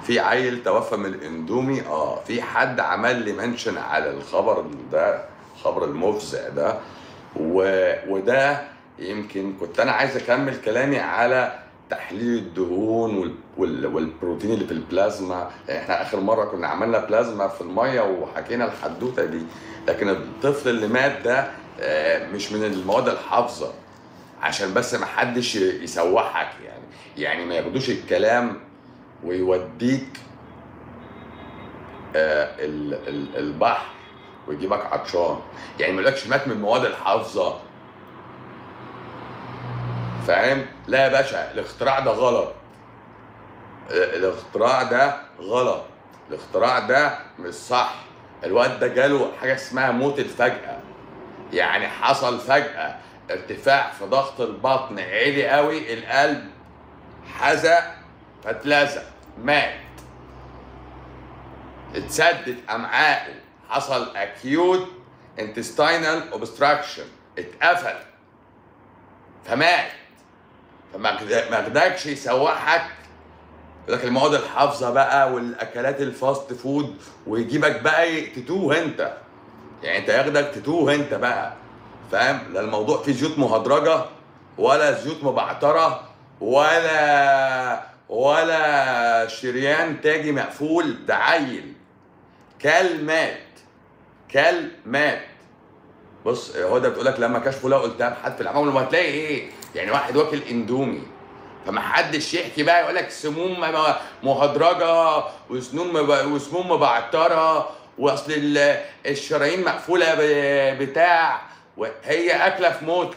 في عيل توفى من الاندومي اه في حد عمل لي منشن على الخبر ده الخبر المفزع ده و... وده يمكن كنت انا عايز اكمل كلامي على تحليل الدهون وال... وال... والبروتين اللي في البلازما يعني احنا اخر مره كنا عملنا بلازما في الميه وحكينا الحدوته دي لكن الطفل اللي مات ده آه، مش من المواد الحافظه عشان بس ما حدش يسوحك يعني يعني ما ياخدوش الكلام ويوديك آه، ال- ال- البحر ويجيبك عطشان يعني ما يقولكش مات من المواد الحافظه فاهم لا يا باشا الاختراع ده غلط ال- الاختراع ده غلط الاختراع ده مش صح الواد ده جاله حاجه اسمها موت الفجأة يعني حصل فجأة ارتفاع في ضغط البطن عالي قوي القلب حزق فاتلزق مات اتسدت امعائه حصل اكيوت انتستينال اوبستراكشن اتقفل فمات فما قد- ما قدرش يسوحك يقول لك المواد الحافظه بقى والاكلات الفاست فود ويجيبك بقى ي- تتوه انت يعني انت ياخدك تتوه انت بقى فاهم لا الموضوع فيه زيوت مهدرجه ولا زيوت مبعتره ولا ولا شريان تاجي مقفول ده عيل كل مات كل مات بص هو ده بتقول لك لما كشفوا لقوا التهاب حد في العمل وهتلاقي ايه يعني واحد واكل اندومي فما حدش يحكي بقى يقول لك سموم م- مهدرجه وسنون مب- وسموم مبعتره واصل ال- الشرايين مقفوله ب- بتاع وهي اكله في موت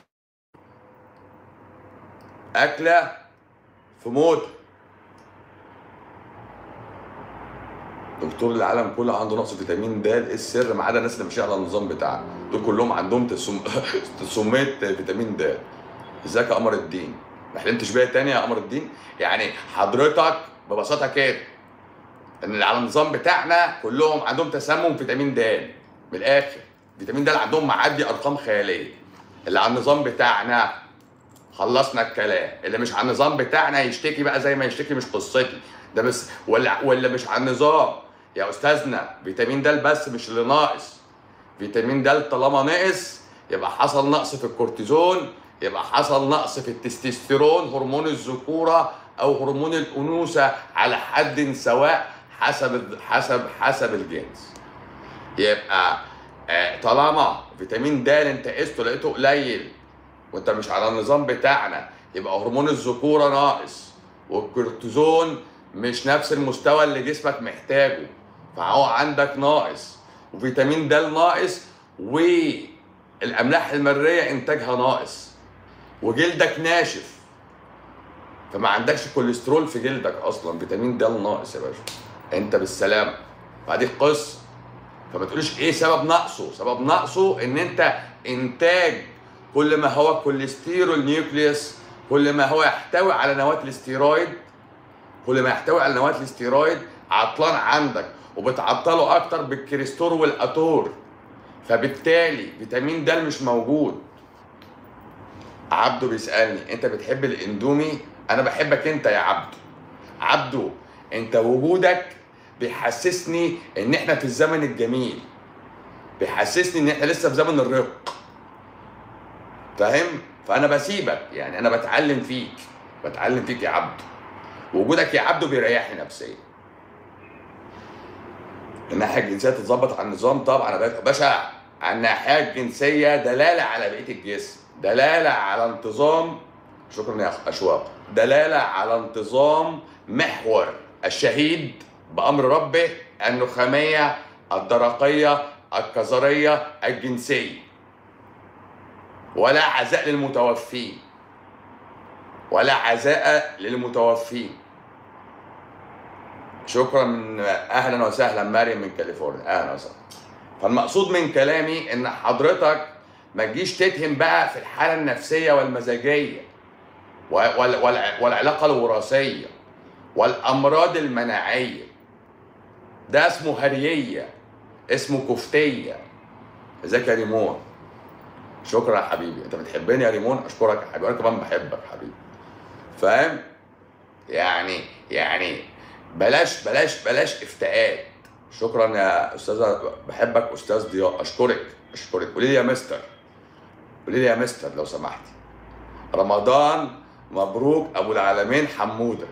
اكله في موت دكتور العالم كله عنده نقص فيتامين د ايه السر ما عدا الناس اللي ماشيه على النظام بتاعنا دول كلهم عندهم تسم... تسميه فيتامين د ازيك يا قمر الدين ما حلمتش بيا تاني يا قمر الدين يعني حضرتك ببساطه كده ان اللي على النظام بتاعنا كلهم عندهم تسمم فيتامين د من الاخر فيتامين د عندهم معدي ارقام خياليه اللي على النظام بتاعنا خلصنا الكلام اللي مش على النظام بتاعنا يشتكي بقى زي ما يشتكي مش قصتي ده بس ولا ولا مش على النظام يا استاذنا فيتامين د بس مش اللي ناقص فيتامين د طالما نقص يبقى حصل نقص في الكورتيزون يبقى حصل نقص في التستوستيرون هرمون الذكوره او هرمون الانوثه على حد سواء حسب حسب حسب الجنس يبقى آه، طالما فيتامين د انت قسته لقيته قليل وانت مش على النظام بتاعنا يبقى هرمون الذكوره ناقص والكورتيزون مش نفس المستوى اللي جسمك محتاجه فهو عندك ناقص وفيتامين د ناقص والاملاح المريه انتاجها ناقص وجلدك ناشف فما عندكش كوليسترول في جلدك اصلا فيتامين د ناقص يا باشا انت بالسلامه فدي قصه فما تقوليش ايه سبب نقصه سبب نقصه ان انت انتاج كل ما هو كوليسترول نيوكليوس كل ما هو يحتوي على نواه الاستيرويد كل ما يحتوي على نواه الاستيرويد عطلان عندك وبتعطله اكتر بالكريستور والاتور فبالتالي فيتامين د مش موجود عبده بيسالني انت بتحب الاندومي انا بحبك انت يا عبده عبده انت وجودك بيحسسني ان احنا في الزمن الجميل بيحسسني ان احنا لسه في زمن الرق فاهم فانا بسيبك يعني انا بتعلم فيك بتعلم فيك يا عبده وجودك يا عبده بيريحني نفسيا الناحيه الجنسيه تتظبط على النظام طبعا يا باشا الناحيه الجنسيه دلاله على بقيه الجسم دلاله على انتظام شكرا يا أخ اشواق دلاله على انتظام محور الشهيد بامر ربه النخاميه الدرقيه الكظريه الجنسيه ولا عزاء للمتوفين ولا عزاء للمتوفين شكرا من اهلا وسهلا مريم من كاليفورنيا اهلا وسهلا فالمقصود من كلامي ان حضرتك ما تجيش تتهم بقى في الحاله النفسيه والمزاجيه وال- وال- والعلاقه الوراثيه والامراض المناعيه ده اسمه هرييه اسمه كفتيه ازيك يا ريمون شكرا يا حبيبي انت بتحبني يا ريمون اشكرك يا حبيبي انا كمان بحبك حبيبي فاهم يعني يعني بلاش بلاش بلاش افتاءات شكرا يا استاذه بحبك استاذ ضياء اشكرك اشكرك قولي لي يا مستر قولي لي يا مستر لو سمحتي رمضان مبروك ابو العالمين حموده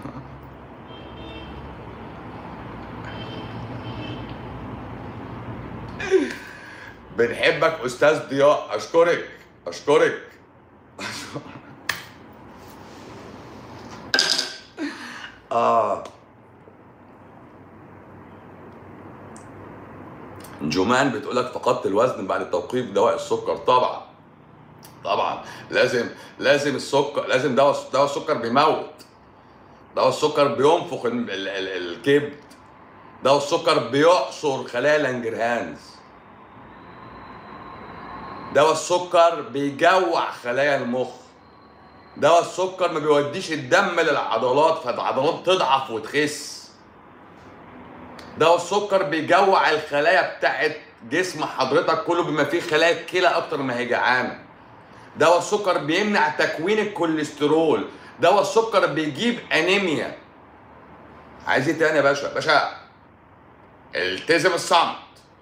بنحبك استاذ ضياء اشكرك اشكرك اه جمان بتقولك فقدت الوزن بعد توقيف دواء السكر طبعا طبعا لازم لازم السكر لازم دواء دواء السكر بيموت دواء السكر بينفخ ال- ال- ال- الكبد دواء السكر بيعصر خلايا لانجرهانز دواء السكر بيجوع خلايا المخ دواء السكر ما بيوديش الدم للعضلات فالعضلات تضعف وتخس دواء السكر بيجوع الخلايا بتاعت جسم حضرتك كله بما فيه خلايا الكلى اكتر ما هي جعانه دواء السكر بيمنع تكوين الكوليسترول دواء السكر بيجيب انيميا عايز ايه تاني يا باشا باشا التزم الصمت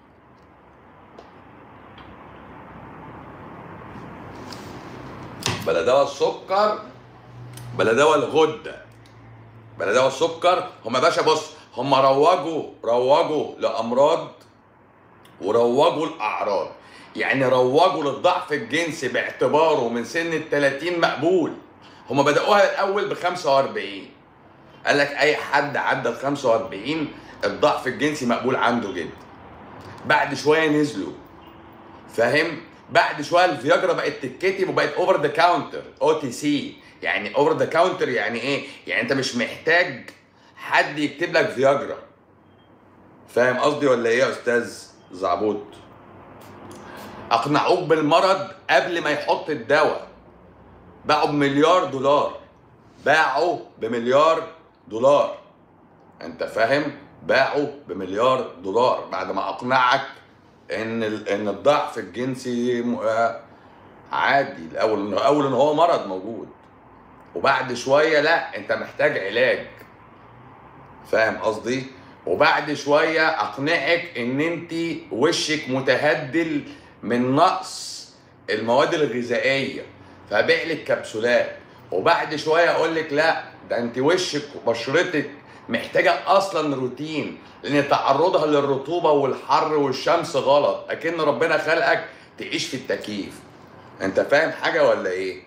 بلا دواء السكر بلا دواء الغده بلا دواء السكر هم يا باشا بص هم روجوا روجوا لامراض وروجوا الاعراض يعني روجوا للضعف الجنسي باعتباره من سن ال 30 مقبول هم بدأوها الأول ب 45 قال لك أي حد عدى ال 45 الضعف الجنسي مقبول عنده جدا بعد شوية نزلوا فاهم بعد شويه الفياجرا بقت تتكتب وبقت اوفر ذا كاونتر او تي سي يعني اوفر ذا كاونتر يعني ايه يعني انت مش محتاج حد يكتب لك فياجرا فاهم قصدي ولا ايه يا استاذ زعبوط اقنعوك بالمرض قبل ما يحط الدواء باعوا بمليار دولار باعوا بمليار دولار انت فاهم باعوا بمليار دولار بعد ما اقنعك ان ال- ان الضعف الجنسي م- آه عادي الاول اول ان هو مرض موجود وبعد شويه لا انت محتاج علاج فاهم قصدي وبعد شويه اقنعك ان انت وشك متهدل من نقص المواد الغذائيه فبيع لك كبسولات وبعد شويه اقول لك لا ده انت وشك وبشرتك محتاجه اصلا روتين لان تعرضها للرطوبه والحر والشمس غلط اكن ربنا خلقك تعيش في التكييف انت فاهم حاجه ولا ايه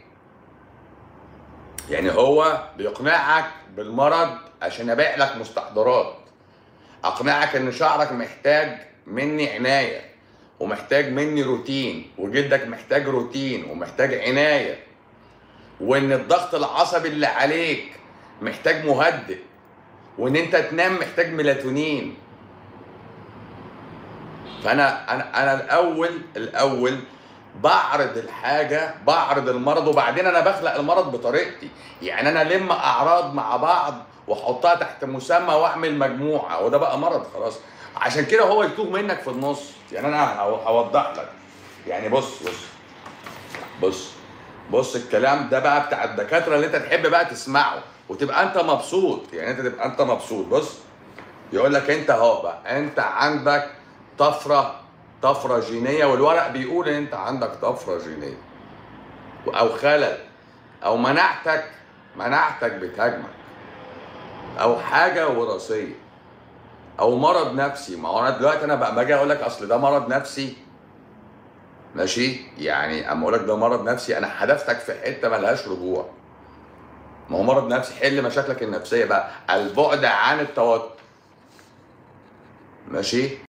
يعني هو بيقنعك بالمرض عشان ابيع لك مستحضرات اقنعك ان شعرك محتاج مني عنايه ومحتاج مني روتين وجلدك محتاج روتين ومحتاج عنايه وان الضغط العصبي اللي عليك محتاج مهدئ وان انت تنام محتاج ميلاتونين فانا انا انا الاول الاول بعرض الحاجه بعرض المرض وبعدين انا بخلق المرض بطريقتي يعني انا لم اعراض مع بعض واحطها تحت مسمى واعمل مجموعه وده بقى مرض خلاص عشان كده هو يتوه منك في النص يعني انا هو- هوضح لك يعني بص بص بص بص الكلام ده بقى بتاع الدكاتره اللي انت تحب بقى تسمعه وتبقى انت مبسوط يعني انت تبقى انت مبسوط بص يقول لك انت اهو بقى انت عندك طفره طفره جينيه والورق بيقول ان انت عندك طفره جينيه او خلل او مناعتك مناعتك بتهاجمك او حاجه وراثيه او مرض نفسي ما هو انا دلوقتي انا بقى باجي اقول لك اصل ده مرض نفسي ماشي يعني اما اقول لك ده مرض نفسي انا حدفتك في حته ملهاش رجوع ما هو مرض نفسي حل مشاكلك النفسيه بقى البعد عن التوتر ماشي